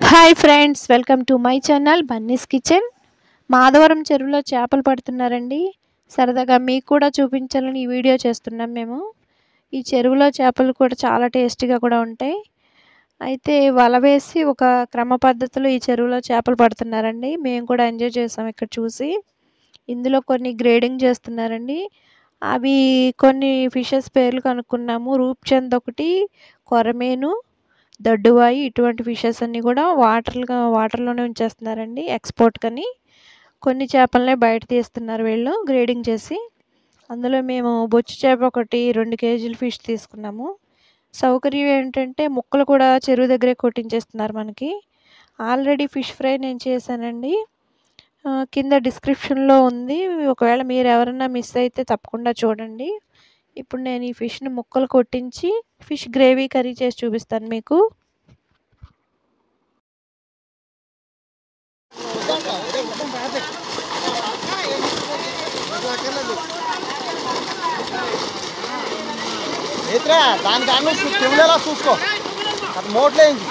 hi friends welcome to my channel bunny's kitchen Madhavaram చెరువులో చేపలు పడుతున్నారండి సరదాగా మీకు కూడా చూపించాలని ఈ వీడియో చేస్తున్నాం మేము ఈ చెరువులో చేపలు కూడా చాలా టేస్టీగా కూడా ఉంటాయి అయితే వల వేసి ఒక క్రమ పద్ధతిలో ఈ చెరువులో చేపలు పడుతున్నారండి మేము కూడా ఎంజాయ్ చేసాం ఇక్కడ చూసి ఇందులో కొన్ని గ్రేడింగ్ చేస్తున్నారండి అవి కొన్ని ఫిషెస్ పేర్లు కనుక్కున్నాము రూప్చంద్ ఒకటి కొరమేను దొడ్డువాయి ఇటువంటి ఫిషెస్ అన్నీ కూడా వాటర్గా వాటర్లోనే ఉంచేస్తున్నారండి ఎక్స్పోర్ట్ కని కొన్ని చేపలనే బయట తీస్తున్నారు వీళ్ళు గ్రేడింగ్ చేసి అందులో మేము బొచ్చు చేప ఒకటి రెండు కేజీలు ఫిష్ తీసుకున్నాము సౌకర్యం ఏంటంటే ముక్కలు కూడా చెరువు దగ్గరే కొట్టించేస్తున్నారు మనకి ఆల్రెడీ ఫిష్ ఫ్రై నేను చేశానండి కింద డిస్క్రిప్షన్లో ఉంది ఒకవేళ మీరు ఎవరైనా మిస్ అయితే తప్పకుండా చూడండి ఇప్పుడు నేను ఈ ఫిష్ని ముక్కలు కొట్టించి ఫిష్ గ్రేవీ కర్రీ చేసి చూపిస్తాను మీకు మిత్రా దాని కానీ కెమెరా చూసుకో అది మోట్లేంది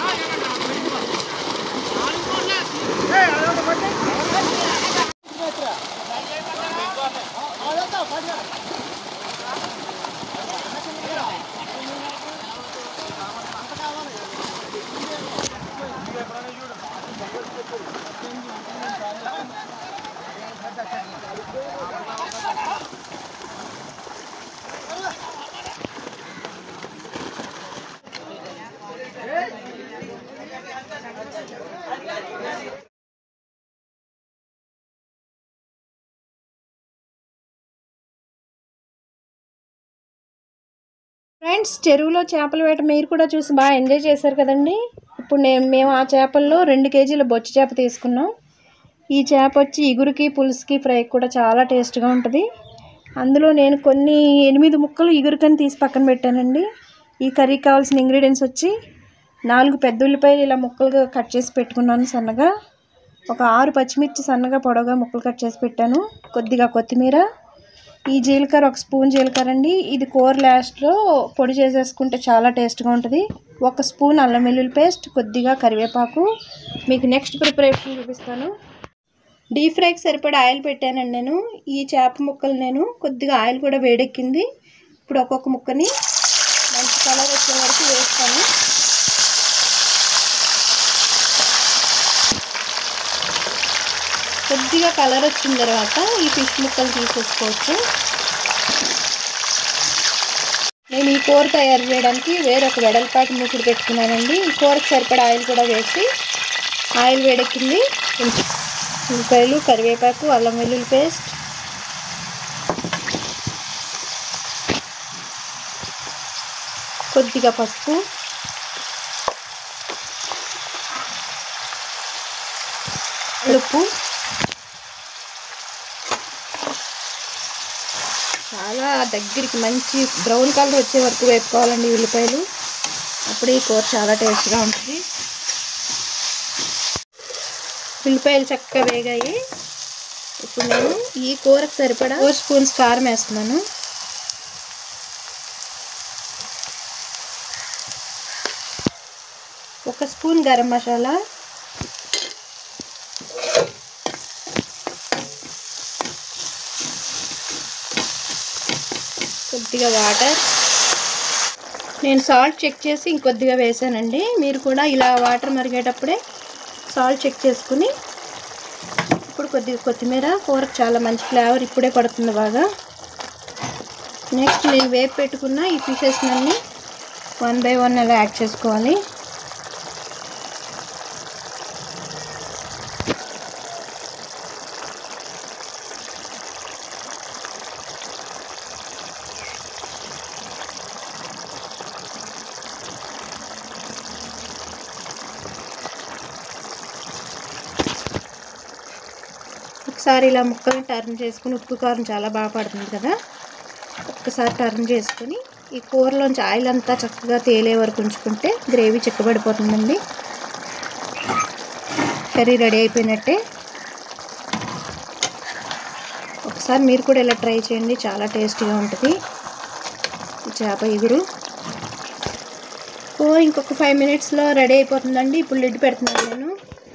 ఫ్రెండ్స్ చెరువులో చేపల వేట మీరు కూడా చూసి బాగా ఎంజాయ్ చేశారు కదండి ఇప్పుడు నేను మేము ఆ చేపల్లో రెండు కేజీల బొచ్చు చేప తీసుకున్నాం ఈ చేప వచ్చి ఇగురికి పులుసుకి ఫ్రై కూడా చాలా టేస్ట్గా ఉంటుంది అందులో నేను కొన్ని ఎనిమిది ముక్కలు ఇగురికని తీసి పక్కన పెట్టానండి ఈ కర్రీకి కావాల్సిన ఇంగ్రీడియంట్స్ వచ్చి నాలుగు పెద్ద ఉల్లిపాయలు ఇలా ముక్కలుగా కట్ చేసి పెట్టుకున్నాను సన్నగా ఒక ఆరు పచ్చిమిర్చి సన్నగా పొడవుగా ముక్కలు కట్ చేసి పెట్టాను కొద్దిగా కొత్తిమీర ఈ జీలకర్ర ఒక స్పూన్ జీలకర్ర అండి ఇది కూర లాస్ట్లో పొడి చేసేసుకుంటే చాలా టేస్ట్గా ఉంటుంది ఒక స్పూన్ అల్లం వెల్లుల్లి పేస్ట్ కొద్దిగా కరివేపాకు మీకు నెక్స్ట్ ప్రిపరేషన్ చూపిస్తాను డీప్ ఫ్రైకి సరిపడా ఆయిల్ పెట్టానండి నేను ఈ చేప ముక్కలు నేను కొద్దిగా ఆయిల్ కూడా వేడెక్కింది ఇప్పుడు ఒక్కొక్క ముక్కని మంచి కలర్ వచ్చే వరకు వేస్తాను కొద్దిగా కలర్ వచ్చిన తర్వాత ఈ ఫిష్ ముక్కలు తీసేసుకోవచ్చు నేను ఈ కూర తయారు చేయడానికి వేరొక వెడల్పాటి మూకుడు పెట్టుకున్నానండి ఈ కూరకు సరిపడా ఆయిల్ కూడా వేసి ఆయిల్ వేడెక్కింది ఉల్లిపాయలు కరివేపాకు అల్లం వెల్లుల్లి పేస్ట్ కొద్దిగా పసుపు ఉప్పు చాలా దగ్గరికి మంచి బ్రౌన్ కలర్ వచ్చే వరకు వేపుకోవాలండి ఉల్లిపాయలు అప్పుడు ఈ కూర చాలా టేస్ట్గా ఉంటుంది ఉల్లిపాయలు చక్కగా వేగాయి ఇప్పుడు నేను ఈ కూరకు సరిపడా ఫోర్ స్పూన్స్ కారం వేస్తున్నాను ఒక స్పూన్ గరం మసాలా కొద్దిగా వాటర్ నేను సాల్ట్ చెక్ చేసి ఇంకొద్దిగా వేసానండి మీరు కూడా ఇలా వాటర్ మరిగేటప్పుడే సాల్ట్ చెక్ చేసుకుని ఇప్పుడు కొద్దిగా కొత్తిమీర కూరకు చాలా మంచి ఫ్లేవర్ ఇప్పుడే పడుతుంది బాగా నెక్స్ట్ నేను వేపు పెట్టుకున్న ఈ ఫిషెస్ అన్నీ వన్ బై వన్ అలా యాడ్ చేసుకోవాలి ఒకసారి ఇలా ముక్కలు టర్న్ చేసుకుని ఉప్పు కారం చాలా బాగా పడుతుంది కదా ఒక్కసారి టర్న్ చేసుకుని ఈ కూరలోంచి ఆయిల్ అంతా చక్కగా తేలే వరకు ఉంచుకుంటే గ్రేవీ చిక్కబడిపోతుందండి కర్రీ రెడీ అయిపోయినట్టే ఒకసారి మీరు కూడా ఇలా ట్రై చేయండి చాలా టేస్టీగా ఉంటుంది ఈ చేప ఇగురు కూర ఇంకొక ఫైవ్ మినిట్స్లో రెడీ అయిపోతుందండి ఇప్పుడు లిడ్ పెడుతున్నాను నేను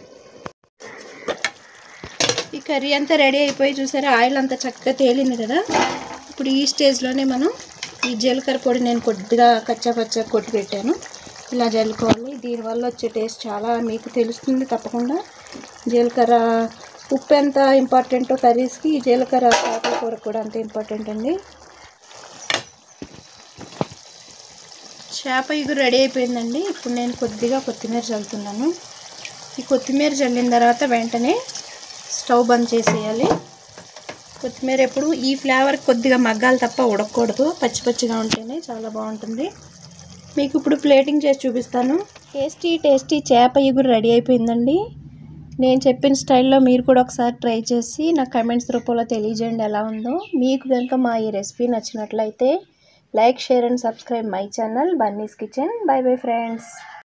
ఈ కర్రీ అంతా రెడీ అయిపోయి చూసారా ఆయిల్ అంతా చక్కగా తేలింది కదా ఇప్పుడు ఈ స్టేజ్లోనే మనం ఈ జీలకర్ర పొడి నేను కొద్దిగా కచ్చా పచ్చా కొట్టి పెట్టాను ఇలా జల్లుకోవాలి దీనివల్ల వచ్చే టేస్ట్ చాలా మీకు తెలుస్తుంది తప్పకుండా జీలకర్ర ఉప్పు ఎంత ఇంపార్టెంటో కర్రీస్కి ఈ జీలకర్ర చేపల కూర కూడా అంత ఇంపార్టెంట్ అండి చేప ఇగురు రెడీ అయిపోయిందండి ఇప్పుడు నేను కొద్దిగా కొత్తిమీర చల్లుతున్నాను ఈ కొత్తిమీర చల్లిన తర్వాత వెంటనే స్టవ్ బంద్ చేసేయాలి కొత్తిమీర ఎప్పుడు ఈ ఫ్లేవర్ కొద్దిగా మగ్గాలి తప్ప ఉడకకూడదు పచ్చి పచ్చిగా ఉంటేనే చాలా బాగుంటుంది మీకు ఇప్పుడు ప్లేటింగ్ చేసి చూపిస్తాను టేస్టీ టేస్టీ చేప ఇగురు రెడీ అయిపోయిందండి నేను చెప్పిన స్టైల్లో మీరు కూడా ఒకసారి ట్రై చేసి నా కమెంట్స్ రూపంలో తెలియజేయండి ఎలా ఉందో మీకు కనుక మా ఈ రెసిపీ నచ్చినట్లయితే like share and subscribe my channel bunny's kitchen bye bye friends